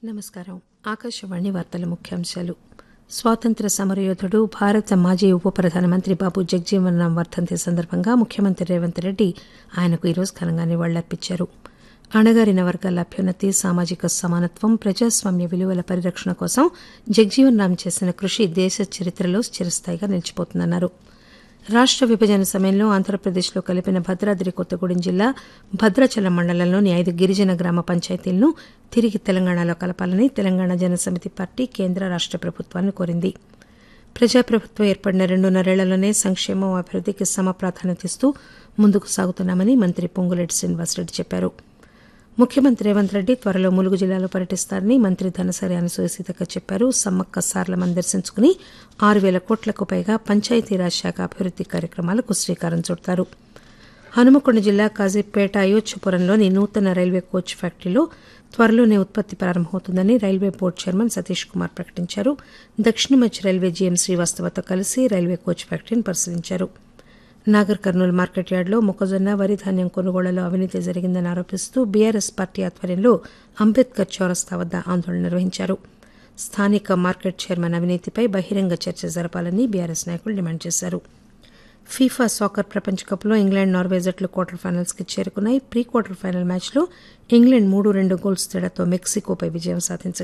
నమస్కారం ఆకాశవాణి వార్తల ముఖ్యాంశాలు స్వాతంత్ర సమరయోధుడు భారత మాజీ ఉప ప్రధానమంత్రి బాబు జగజీవన్ రామ్ వర్ధంతి సందర్భంగా ముఖ్యమంత్రి రేవంత్ రెడ్డి ఆయనకు ఈరోజు ఘనంగా నివాళులర్పించారు అణగారిన వర్గాల అభ్యున్నతి సామాజిక సమానత్వం ప్రజాస్వామ్య విలువల పరిరక్షణ కోసం జగజీవన్ రామ్ చేసిన కృషి దేశ చరిత్రలో చిరస్థాయిగా నిలిచిపోతుందన్నారు రాష్ట విభజన సమయంలో ఆంధ్రప్రదేశ్లో కలిపిన భద్రాద్రి కొత్తగూడెం జిల్లా భద్రాచలం మండలంలోని ఐదు గిరిజన గ్రామ పంచాయతీలను తిరిగి తెలంగాణలో కలపాలని తెలంగాణ జనసమితి పార్టీ కేంద్ర రాష్ట ప్రభుత్వాన్ని కోరింది ప్రజాప్రభుత్వం ఏర్పడిన రెండున్నరేళ్లలోనే సంక్షేమం అభివృద్దికి సమ ప్రాధాన్యత ఇస్తూ ముందుకు సాగుతున్నామని మంత్రి పొంగులేటి శ్రీనివాసరెడ్డి చెప్పారు ముఖ్యమంత్రి రేవంత్ రెడ్డి త్వరలో ములుగు జిల్లాలో పర్యటిస్తారని మంత్రి ధనసరి అనసూయ సీతక్క చెప్పారు సమ్మక్క సార్లమని దర్శించుకుని ఆరు పేల కోట్లకు పైగా పంచాయతీరాజ్ శాఖ అభివృద్ది కార్యక్రమాలకు శ్రీకారం చుడతారు హనుమకొండ జిల్లా కాజీపేట అయోధ్యపురంలోని నూతన రైల్వే కోచ్ ఫ్యాక్టరీలో త్వరలోనే ఉత్పత్తి ప్రారంభమవుతుందని railway board chairman Satish Kumar ప్రకటించారు దక్షిణ మధ్య రైల్వే జీఎం శ్రీవాస్తవతో కలిసి రైల్వే కోచ్ ఫ్యాక్టరీని పరిశీలించారు నాగర్ కర్నూలు మార్కెట్ యార్డులో మొక్కజొన్న వరి ధాన్యం కొనుగోళ్లలో అవినీతి జరిగిందని ఆరోపిస్తూ బీఆర్ఎస్ పార్టీ ఆధ్వర్యంలో అంబేద్కర్ చౌరస్తా వద్ద ఆందోళన నిర్వహించారు స్థానిక మార్కెట్ చైర్మన్ అవినీతిపై బహిరంగ చర్చ జరపాలని బీఆర్ఎస్ నాయకులు డిమాండ్ చేశారు ఫీఫా సాకర్ ప్రపంచ కప్లో ఇంగ్లాండ్ నార్వే జట్లు క్వార్టర్ ఫైనల్స్ కి చేరుకున్నాయి ప్రీ క్వార్టర్ ఫైనల్ మ్యాచ్లో ఇంగ్లాండ్ మూడు రెండు గోల్స్ తేడాతో మెక్సికోపై విజయం సాధించగా